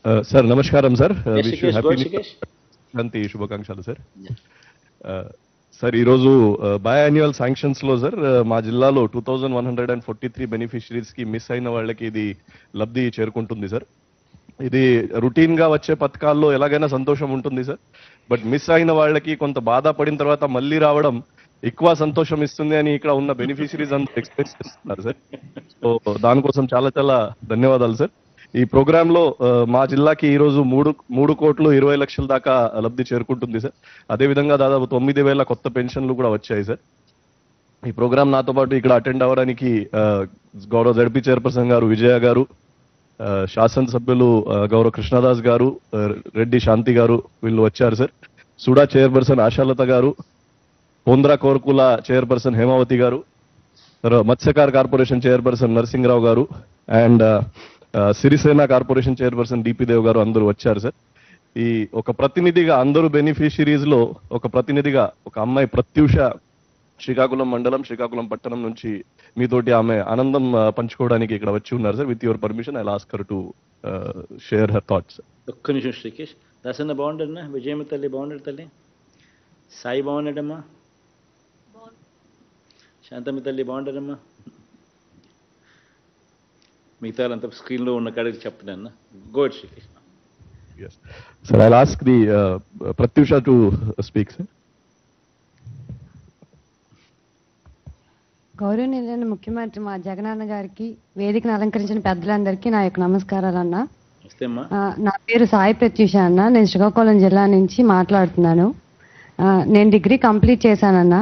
Sir నమస్కారం sir Yes, wish you Shikesh, go happy ahead, Shikesh. Sankranti శుభాకాంక్షలు sir sir ఈరోజు biannual sanctions లో sir మా జిల్లాలో two thousand one hundred and forty three beneficiaries కి miss అయిన వాళ్ళకి ఇది లబ్ధి చేరుకుంటుంది సార్ ఇది రొటీన్ గా వచ్చే పథకాల్లో ఎలాగైనా సంతోషం ఉంటుంది సార్ బట్ మిస్ అయిన వాళ్ళకి కొంత బాధ పడిన తర్వాత మళ్ళీ రావడం ఎక్కువ సంతోషం ఇస్తుంది అని ఇక్కడ ఉన్న బెనిఫిషరీస్ అంతా ఎక్స్ప్రెస్ చేస్తున్నారు సార్ సో దానికోసం చాలా చాలా ధన్యవాదాలు సార్ ఈ ప్రోగ్రామ్ లో ఆ, మా జిల్లాకి ఈ రోజు మూడు మూడు కోట్లు ఇరవై లక్షల దాకా లబ్ధి చేరుకుంటుంది సార్ అదే విధంగా దాదాపు తొమ్మిది వేల కొత్త పెన్షన్లు కూడా వచ్చాయి సార్ ఈ ప్రోగ్రామ్ నాతో పాటు ఇక్కడ అటెండ్ అవ్వడానికి ఆ, గౌరవ జడ్పీ చైర్పర్సన్ గారు విజయ గారు ఆ, శాసనసభ్యులు ఆ, గౌరవ కృష్ణదాస్ గారు ఆ, రెడ్డి శాంతి గారు వీళ్ళు వచ్చారు సార్ సుడా చైర్పర్సన్ ఆశాలత గారు పొంద్రా కోర్కుల చైర్పర్సన్ హేమావతి గారు తర్వాత మత్స్యకార్ corporation chairperson Narasimha Rao garu and Sirisena corporation chairperson DP Dev garu అందరూ వచ్చారు సార్ ఈ ఒక ప్రతినిధిగా అందరూ బెనిఫిషరీస్ లో ఒక ప్రతినిధిగా ఒక అమ్మాయి ప్రత్యూష శ్రీకాకుళం మండలం శ్రీకాకుళం పట్టణం నుంచి మీతోటి ఆమె ఆనందం ఆ, పంచుకోవడానికి ఇక్కడ వచ్చి ఉన్నారు sir with your permission I ask her to share her thoughts ఒక్క నిమిషం శ్రీకేష్ దసన్న బాగుండన్నా విజయమ్మ తల్లి బాగున్నాడు తల్లి సాయి బాగున్నాడమ్మా శాంతమ్మ తల్లి బాగుంటారమ్మా మిగతా వాళ్ళంతా స్క్రీన్లో ఉన్న కాడికి చెప్తున్నాను గోడ్ Srikesh sir I ask the Pratyusha to speak sir గౌరవనీయులైన ముఖ్యమంత్రి మా జగనన్న గారికి వేదికను అలంకరించిన పెద్దలందరికీ నా యొక్క నమస్కారాలు అన్న వస్తే అమ్మా ఆ, నా పేరు సాయి ప్రత్యూష అన్న నేను శ్రీకాకుళం జిల్లా నుంచి మాట్లాడుతున్నాను ఆ, నేను డిగ్రీ కంప్లీట్ చేశానన్న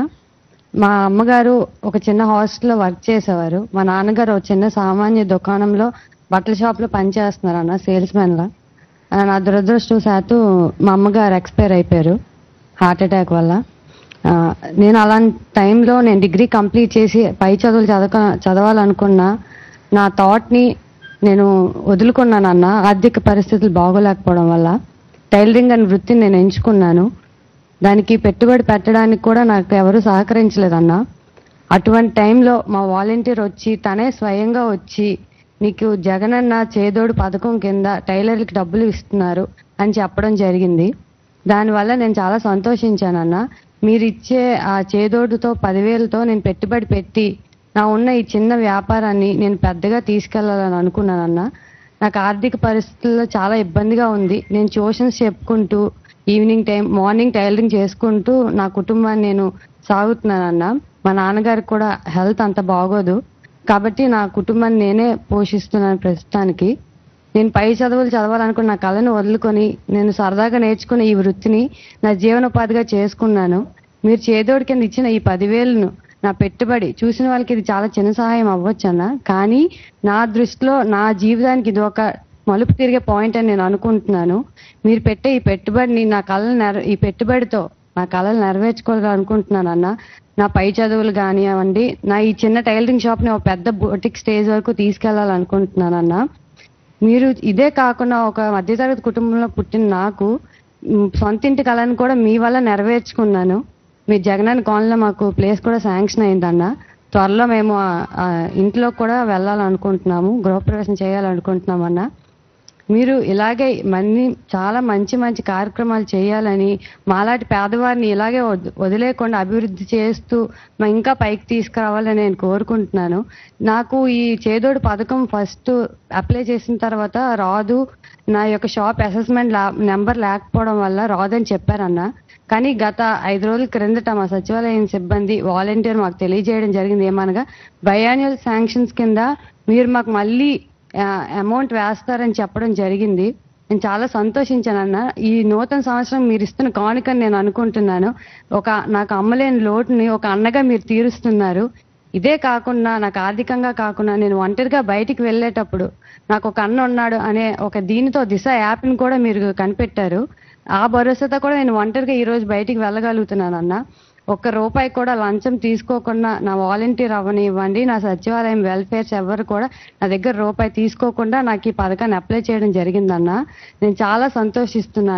మా అమ్మగారు ఒక చిన్న హాస్టల్లో వర్క్ చేసేవారు మా నాన్నగారు ఒక చిన్న సామాన్య దుకాణంలో బట్టల షాప్లో పనిచేస్తున్నారు అన్న సేల్స్ లా నా దురదృష్టవశాత్తు మా అమ్మగారు ఎక్స్పైర్ అయిపోయారు హార్ట్ అటాక్ వల్ల ఆ, నేను అలాంటి టైంలో నేను డిగ్రీ కంప్లీట్ చేసి పై చదువులు చదవ చదవాలనుకున్నా నా థాట్ని నేను వదులుకున్నాను అన్న ఆర్థిక పరిస్థితులు బాగోలేకపోవడం వల్ల టైలరింగ్ అనే వృత్తిని నేను ఎంచుకున్నాను దానికి పెట్టుబడి పెట్టడానికి కూడా నాకు ఎవరు సహకరించలేదన్న అటువంటి టైంలో మా వాలంటీర్ వచ్చి తనే స్వయంగా వచ్చి నీకు జగనన్న చేదోడు పథకం కింద టైలర్లకి డబ్బులు ఇస్తున్నారు అని చెప్పడం జరిగింది దానివల్ల నేను చాలా సంతోషించానన్న మీరు ఇచ్చే ఆ చేదోడుతో పదివేలతో నేను పెట్టుబడి పెట్టి నా ఉన్న ఈ చిన్న వ్యాపారాన్ని నేను పెద్దగా తీసుకెళ్లాలని అనుకున్నానన్న నాకు ఆర్థిక పరిస్థితుల్లో చాలా ఇబ్బందిగా ఉంది నేను ట్యూషన్స్ చెప్పుకుంటూ ఈవినింగ్ టైం మార్నింగ్ టైలరింగ్ చేసుకుంటూ నా కుటుంబాన్ని నేను సాగుతున్నానన్న మా నాన్నగారికి కూడా హెల్త్ అంత బాగోదు కాబట్టి నా కుటుంబాన్ని నేనే పోషిస్తున్నాను ప్రస్తుతానికి నేను పై చదువులు చదవాలనుకున్న నా కళను వదులుకొని నేను సరదాగా నేర్చుకున్న ఈ వృత్తిని నా జీవనోపాధిగా చేసుకున్నాను మీరు చేదోడి కింద ఇచ్చిన ఈ పదివేలను నా పెట్టుబడి చూసిన వాళ్ళకి ఇది చాలా చిన్న సహాయం అవ్వచ్చన్న కానీ నా దృష్టిలో నా జీవితానికి ఇది ఒక మలుపు తిరిగే పాయింట్ అని నేను అనుకుంటున్నాను మీరు పెట్టే ఈ పెట్టుబడిని నా కళలు నెర ఈ పెట్టుబడితో నా కళలు నెరవేర్చుకోవాలనుకుంటున్నాను అన్న నా పై చదువులు కానివ్వండి నా ఈ చిన్న టైలరింగ్ షాప్ని ఒక పెద్ద బొటిక్ స్టేజ్ వరకు తీసుకెళ్లాలనుకుంటున్నాను అన్న మీరు ఇదే కాకుండా ఒక మధ్యతరగతి కుటుంబంలో పుట్టిన నాకు మ్, సొంత ఇంటి కళను కూడా మీ వల్ల నెరవేర్చుకున్నాను మీ జగనన్న కాలనీలో మాకు ప్లేస్ కూడా శాంక్షన్ అయిందన్న త్వరలో మేము ఆ- ఆ ఇంట్లో కూడా వెళ్ళాలనుకుంటున్నాము గృహప్రవేశం చేయాలనుకుంటున్నాం అన్న మీరు ఇలాగే మన్ని చాలా మంచి మంచి కార్యక్రమాలు చేయాలని మాలాంటి పేదవారిని ఇలాగే వద్- వదిలేకుండా అభివృద్ధి చేస్తూ మా ఇంకా పైకి తీసుకురావాలని నేను కోరుకుంటున్నాను నాకు ఈ చేదోడు పథకం ఫస్ట్ అప్లై చేసిన తర్వాత రాదు నా యొక్క షాప్ అసెస్మెంట్ నెంబర్ లేకపోవడం వల్ల రాదని చెప్పారన్న కానీ గత ఐదు రోజుల క్రిందట మా సచివాలయం సిబ్బంది వాలంటీర్ మాకు తెలియజేయడం జరిగింది ఏమనగా బయాన్యువల్ శాంక్షన్స్ కింద మీరు మాకు మళ్ళీ అమౌంట్ వేస్తారని చెప్పడం జరిగింది నేను చాలా సంతోషించానన్న ఈ నూతన సంవత్సరం మీరు ఇస్తున్న కానుకని నేను అనుకుంటున్నాను ఒక నాకు అమ్మలేని లోటుని ఒక అన్నగా మీరు తీరుస్తున్నారు ఇదే కాకుండా నాకు ఆర్థికంగా కాకుండా నేను ఒంటరిగా బయటికి వెళ్ళేటప్పుడు నాకు ఒక అన్న ఉన్నాడు అనే ఒక దీనితో దిశ యాప్ని కూడా మీరు కనిపెట్టారు ఆ భరోసాతో కూడా నేను ఒంటరిగా ఈ రోజు బయటికి వెళ్ళగలుగుతున్నాను అన్న ఒక్క రూపాయి కూడా లంచం తీసుకోకుండా నా వాలంటీర్ అవ్వనివ్వండి నా సచివాలయం వెల్ఫేర్స్ ఎవరు కూడా నా దగ్గర రూపాయి తీసుకోకుండా నాకు ఈ పథకాన్ని అప్లై చేయడం జరిగిందన్న నేను చాలా సంతోషిస్తున్నాను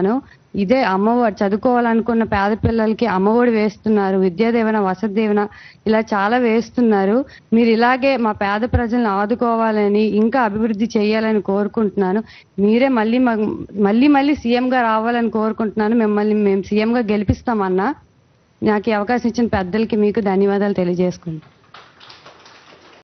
ఇదే అమ్మఒడి చదువుకోవాలనుకున్న పేద పిల్లలకి అమ్మఒడి వేస్తున్నారు విద్యాదీవెన వసతి దీవెన ఇలా చాలా వేస్తున్నారు మీరు ఇలాగే మా పేద ప్రజలను ఆదుకోవాలని ఇంకా అభివృద్ధి చేయాలని కోరుకుంటున్నాను మీరే మళ్ళీ మాకు- మళ్ళీ మళ్ళీ సీఎం గా రావాలని కోరుకుంటున్నాను మిమ్మల్ని మేము సీఎం గా గెలిపిస్తామన్నా నాకు ఈ అవకాశం ఇచ్చిన పెద్దలకి మీకు ధన్యవాదాలు తెలియజేసుకుంటాను